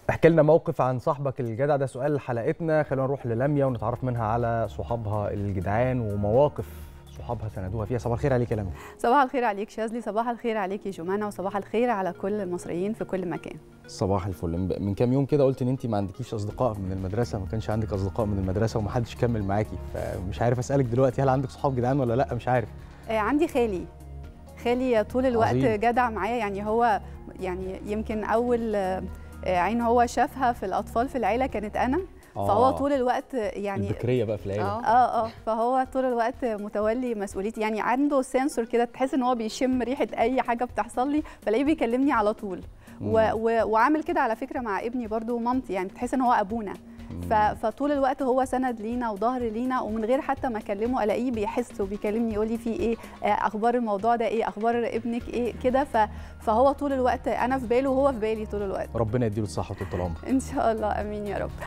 احكي لنا موقف عن صاحبك الجدع ده سؤال حلقتنا خلونا نروح للميا ونتعرف منها على صحابها الجدعان ومواقف صحابها سندوها فيها صباح الخير عليك يا لميا صباح الخير عليك شاذلي صباح الخير عليك يا جمانة وصباح الخير على كل المصريين في كل مكان صباح الفل من كام يوم كده قلت ان انت ما عندكيش اصدقاء من المدرسه ما كانش عندك اصدقاء من المدرسه ومحدش كمل معاكي فمش عارف اسالك دلوقتي هل عندك صحاب جدعان ولا لا مش عارف آه عندي خالي خالي طول الوقت عظيم. جدع معايا يعني هو يعني يمكن اول آه، عين هو شافها في الاطفال في العيله كانت انا فهو طول الوقت يعني البكريه بقى في العيله اه اه فهو طول الوقت متولي مسؤوليتي يعني عنده سنسور كده تحس ان هو بيشم ريحه اي حاجه بتحصل لي فلاقيه بيكلمني على طول و و وعامل كده على فكره مع ابني برضو ومامتي يعني تحس ان هو ابونا ف... فطول الوقت هو سند لينا وظهر لينا ومن غير حتى ما اكلمه الاقيه بيحس وبيكلمني يقول لي في ايه آه، اخبار الموضوع ده ايه اخبار ابنك ايه كده ف... فهو طول الوقت انا في باله وهو في بالي طول الوقت ربنا يديله الصحه وطول العمر ان شاء الله امين يا رب